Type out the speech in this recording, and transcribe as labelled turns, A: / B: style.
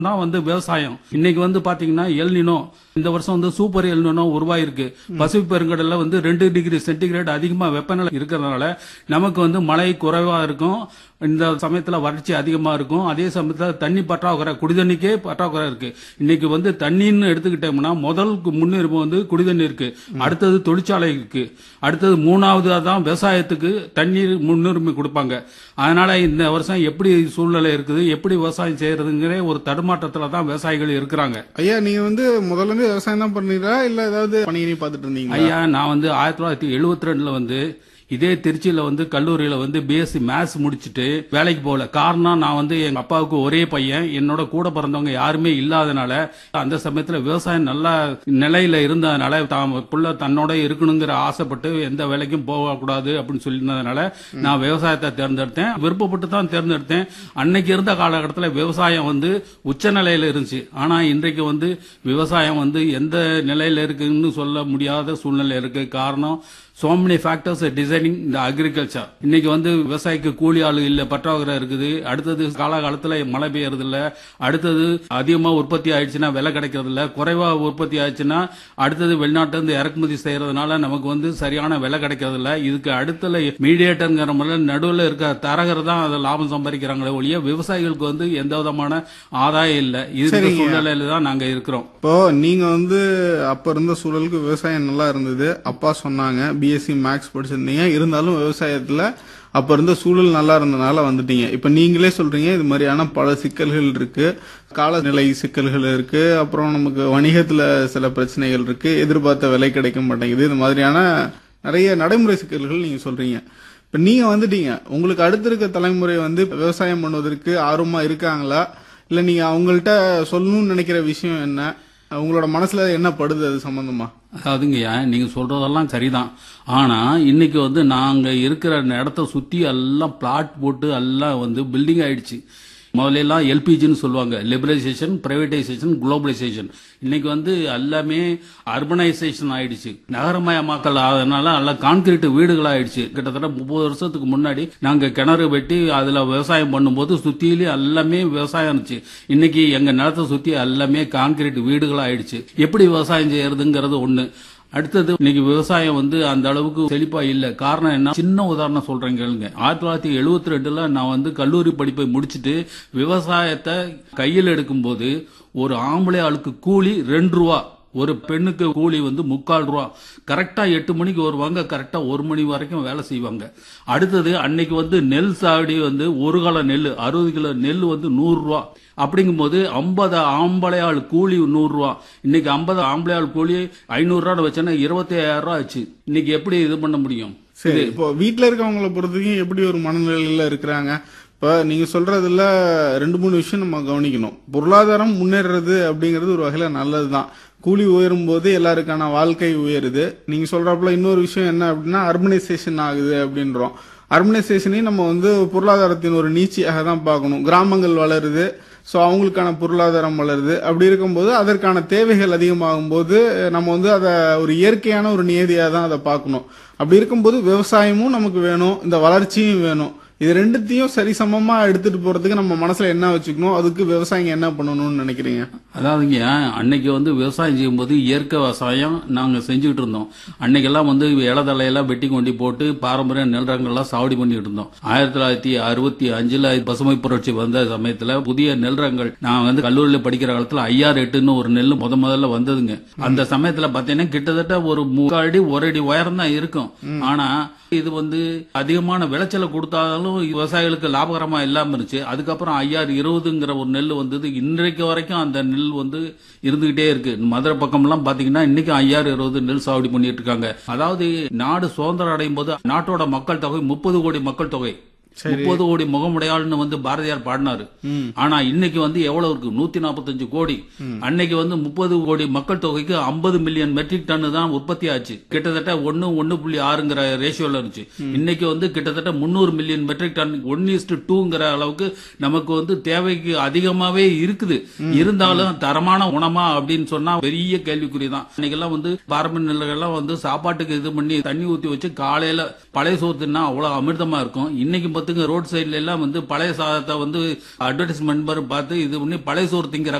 A: தான் வந்து விவசாயம் இன்னைக்கு வந்து பாத்தீங்கன்னா எல்னினோ இந்த வருஷம் வந்து சூப்பர் எல்னினோ உருவாயிருக்கு பசிபிக் பெருங்கடல்ல வந்து ரெண்டு டிகிரி சென்டிகிரேட் அதிகமா வெப்பநிலை இருக்கிறதுனால நமக்கு வந்து மழை குறைவா இருக்கும் இந்த சமயத்துல வறட்சி அதிகமா இருக்கும் அதே சமயத்துல தண்ணி பற்றாக்குறை குடிதண்ணிக்கே பற்றாக்குறை இருக்கு இன்னைக்கு வந்து தண்ணின்னு எடுத்துக்கிட்டோம்னா முதல் முன்னுரிமை வந்து குடிதண்ணி இருக்கு அடுத்தது தொழிற்சாலை இருக்கு அடுத்தது மூணாவது தான் விவசாயத்துக்கு தண்ணீர் முன்னுரிமை கொடுப்பாங்க அதனால இந்த வருஷம் எப்படி சூழ்நிலை இருக்குது எப்படி விவசாயம் செய்யறதுங்கிற ஒரு தடுமாற்றத்துல தான் விவசாயிகள் இருக்கிறாங்க
B: ஐயா நீங்க வந்து முதல்ல இருந்து விவசாயம் தான் பண்ணீங்களா இல்ல ஏதாவது பணி பார்த்துட்டு இருந்தீங்களா
A: ஐயா நான் வந்து ஆயிரத்தி தொள்ளாயிரத்தி எழுபத்தி ரெண்டுல வந்து இதே திருச்சியில வந்து கல்லூரியில வந்து பிஎஸ்சி மேத்ஸ் முடிச்சுட்டு வேலைக்கு போகல காரணம் நான் வந்து எங்க அப்பாவுக்கு ஒரே பையன் என்னோட கூட பிறந்தவங்க யாருமே இல்லாதனால அந்த சமயத்துல விவசாயம் நல்ல நிலையில இருந்ததுனால தான் புள்ள தன்னோட இருக்கணுங்கிற ஆசைப்பட்டு எந்த வேலைக்கும் போகக்கூடாது அப்படின்னு சொல்லியிருந்ததுனால நான் விவசாயத்தை தேர்ந்தெடுத்தேன் விருப்பப்பட்டு தான் தேர்ந்தெடுத்தேன் அன்னைக்கு இருந்த காலகட்டத்தில் விவசாயம் வந்து உச்ச நிலையில இருந்துச்சு ஆனா இன்றைக்கு வந்து விவசாயம் வந்து எந்த நிலையில இருக்குன்னு சொல்ல முடியாத சூழ்நிலை இருக்கு காரணம் so many factors are designing the agriculture இன்னைக்கு வந்து விவசாயிக்கு கூலி ஆளு இல்ல பற்றாக்குறை இருக்குது அடுத்தது காலகாலத்துல மழை பெய்யறது இல்ல அடுத்தது அதிகமா உற்பத்தி ஆயிடுச்சுன்னா விலை கிடைக்கிறது இல்ல குறைவா உற்பத்தி ஆயிடுச்சுன்னா அடுத்தது வெளிநாட்டுல இருந்து இறக்குமதி செய்யறதுனால நமக்கு வந்து சரியான விலை கிடைக்கிறது இல்ல இதுக்கு அடுத்தல மீடியேட்டர்ங்கிற முறையில் நடுவில் இருக்க தரகர் தான் அதை லாபம் சம்பாதிக்கிறாங்களே ஒழிய விவசாயிகளுக்கு வந்து எந்த விதமான ஆதாயம் இல்ல இது
B: சரிங்க.
A: சூழ்நிலையில தான் நாங்க இருக்கிறோம்
B: இப்போ நீங்க வந்து அப்ப இருந்த சூழலுக்கு விவசாயம் நல்லா இருந்தது அப்பா சொன்னாங்க பிஎஸ்சி மேக்ஸ் படிச்சிருந்தீங்க இருந்தாலும் விவசாயத்துல அப்ப இருந்த சூழல் நல்லா இருந்தனால வந்துட்டீங்க இப்ப நீங்களே சொல்றீங்க இது மாதிரியான பல சிக்கல்கள் இருக்கு காலநிலை சிக்கல்கள் இருக்கு அப்புறம் நமக்கு வணிகத்துல சில பிரச்சனைகள் இருக்கு எதிர்பார்த்த விலை கிடைக்க மாட்டேங்குது இது மாதிரியான நிறைய நடைமுறை சிக்கல்கள் நீங்க சொல்றீங்க இப்ப நீங்க வந்துட்டீங்க உங்களுக்கு அடுத்த இருக்க தலைமுறை வந்து விவசாயம் பண்ணுவதற்கு ஆர்வமா இருக்காங்களா இல்ல நீங்க அவங்கள்ட்ட சொல்லணும்னு நினைக்கிற விஷயம் என்ன உங்களோட மனசுல என்ன படுது அது சம்பந்தமா
A: அதாவதுங்கய்யா நீங்க சொல்றதெல்லாம் சரிதான் ஆனா இன்னைக்கு வந்து நாங்க இருக்கிற இடத்த சுத்தி எல்லாம் பிளாட் போட்டு எல்லாம் வந்து பில்டிங் ஆயிடுச்சு முதல்ல எல்லாம் எல்பிஜின்னு சொல்லுவாங்க லிபரலைசேஷன் பிரைவேடைசேஷன் குளோபலைசேஷன் இன்னைக்கு வந்து எல்லாமே அர்பனைசேஷன் ஆயிடுச்சு நகரமயமாக்கல் ஆனதுனால எல்லாம் கான்கிரீட் வீடுகள் ஆயிடுச்சு கிட்டத்தட்ட முப்பது வருஷத்துக்கு முன்னாடி நாங்க கிணறு வெட்டி அதுல விவசாயம் பண்ணும்போது சுத்தியிலே எல்லாமே விவசாயம் இருந்துச்சு இன்னைக்கு எங்க நிலத்தை சுத்தி எல்லாமே கான்கிரீட் வீடுகள் ஆயிடுச்சு எப்படி விவசாயம் செய்யறதுங்கிறது ஒண்ணு அடுத்தது இன்னைக்கு விவசாயம் வந்து அந்த அளவுக்கு செழிப்பா இல்ல காரணம் என்ன சின்ன உதாரணம் சொல்றேன் கேளுங்க ஆயிரத்தி தொள்ளாயிரத்தி எழுபத்தி ரெண்டுல நான் வந்து கல்லூரி படிப்பை முடிச்சிட்டு விவசாயத்தை கையில் எடுக்கும்போது ஒரு ஆம்பளை ஆளுக்கு கூலி ரெண்டு ரூபா ஒரு பெண்ணுக்கு கூலி வந்து முக்கால் ரூபா கரெக்டா எட்டு மணிக்கு வருவாங்க கரெக்டா ஒரு மணி வரைக்கும் வேலை செய்வாங்க அடுத்தது அன்னைக்கு வந்து நெல் சாவடி வந்து ஒரு கால நெல் அறுபது கிலோ நெல் வந்து நூறு ரூபா அப்படிங்கும்போது ஐம்பது ஆம்பளையாள் கூலி நூறு ரூபா இன்னைக்கு ஐம்பது ஆம்பளையாள் கூலி ஐநூறு ரூபா வச்சோன்னா இருபத்தி ஐயாயிரம் ரூபா ஆச்சு இன்னைக்கு எப்படி இது பண்ண முடியும்
B: சரி இப்போ வீட்ல இருக்கவங்கள பொறுத்தவரைக்கும் எப்படி ஒரு மனநிலையில இருக்கிறாங்க இப்ப நீங்க சொல்றதுல ரெண்டு மூணு விஷயம் நம்ம கவனிக்கணும் பொருளாதாரம் முன்னேறது அப்படிங்கிறது ஒரு வகையில நல்லதுதான் கூலி உயரும் போது எல்லாருக்கான வாழ்க்கை உயருது நீங்க சொல்றப்பல இன்னொரு விஷயம் என்ன அப்படின்னா அர்பனைசேஷன் ஆகுது அப்படின்றோம் அர்பனைசேஷனையும் நம்ம வந்து பொருளாதாரத்தின் ஒரு நீட்சியாக தான் பார்க்கணும் கிராமங்கள் வளருது ஸோ அவங்களுக்கான பொருளாதாரம் வளருது அப்படி இருக்கும்போது அதற்கான தேவைகள் அதிகமாகும் போது நம்ம வந்து அதை ஒரு இயற்கையான ஒரு நியதியாக தான் அதை பார்க்கணும் அப்படி இருக்கும்போது விவசாயமும் நமக்கு வேணும் இந்த வளர்ச்சியும் வேணும் இது ரெண்டுத்தையும் சரிசமமா எடுத்துட்டு போறதுக்கு நம்ம மனசுல என்ன வச்சுக்கணும் அதுக்கு விவசாயிங்க என்ன பண்ணணும்னு நினைக்கிறீங்க
A: அதாவதுங்க அன்னைக்கு வந்து விவசாயம் செய்யும்போது இயற்கை விவசாயம் நாங்க செஞ்சுக்கிட்டு இருந்தோம் அன்னைக்கெல்லாம் வந்து இலதலையெல்லாம் வெட்டி கொண்டு போட்டு பாரம்பரிய நெல் ரகங்கள்லாம் சாவடி பண்ணிட்டு இருந்தோம் ஆயிரத்தி தொள்ளாயிரத்தி அறுபத்தி அஞ்சுல பசுமை புரட்சி வந்த சமயத்துல புதிய நெல் ரகங்கள் நான் வந்து கல்லூரியில படிக்கிற காலத்துல ஐஆர் எட்டுன்னு ஒரு நெல் முத முதல்ல வந்ததுங்க அந்த சமயத்துல பாத்தீங்கன்னா கிட்டத்தட்ட ஒரு முக்கால் அடி ஒரு அடி உயரம் தான் இருக்கும் ஆனா இது வந்து அதிகமான விளைச்சலை கொடுத்தாலும் விவசாயிகளுக்கு லாபகரமா இல்லாம இருந்துச்சு அதுக்கப்புறம் ஐயாறு இருபதுங்கிற ஒரு நெல் வந்தது இன்றைக்கு வரைக்கும் அந்த நெல் வந்து இருந்துகிட்டே இருக்கு மதுரை பக்கம்லாம் பாத்தீங்கன்னா இன்னைக்கு ஐயாறு இருபது நெல் சாகுடி பண்ணிட்டு இருக்காங்க அதாவது நாடு சுதந்திரம் அடையும் போது நாட்டோட மக்கள் தொகை முப்பது கோடி மக்கள் தொகை முப்பது கோடி முகமுடையாள்னு வந்து பாரதியார் பாடினாரு ஆனா இன்னைக்கு வந்து எவ்வளவு இருக்கு நூத்தி நாற்பத்தஞ்சு கோடி அன்னைக்கு வந்து முப்பது கோடி மக்கள் தொகைக்கு ஐம்பது மில்லியன் மெட்ரிக் டன் தான் உற்பத்தி ஆச்சு கிட்டத்தட்ட ஒன்னு ஒன்னு புள்ளி ஆறுங்கிற ரேஷியோல இருந்துச்சு இன்னைக்கு வந்து கிட்டத்தட்ட முன்னூறு million metric ton one is to டூங்கிற அளவுக்கு நமக்கு வந்து தேவைக்கு அதிகமாவே இருக்குது இருந்தாலும் தரமான உணமா அப்படின்னு சொன்னா பெரிய கேள்விக்குறி தான் இன்னைக்கெல்லாம் வந்து பாரம்பரிய நெல்லுகள்லாம் வந்து சாப்பாட்டுக்கு இது பண்ணி தண்ணி ஊத்தி வச்சு காலையில பழைய சோத்துனா அவ்வளவு அமிர்தமா இருக்கும் இன்னைக்கு பார்த்து ஒருத்தங்க ரோட் சைடுல எல்லாம் வந்து பழைய சாதத்தை வந்து அட்வர்டைஸ்மெண்ட் பார்த்து இது பண்ணி பழைய சோறு திங்கிற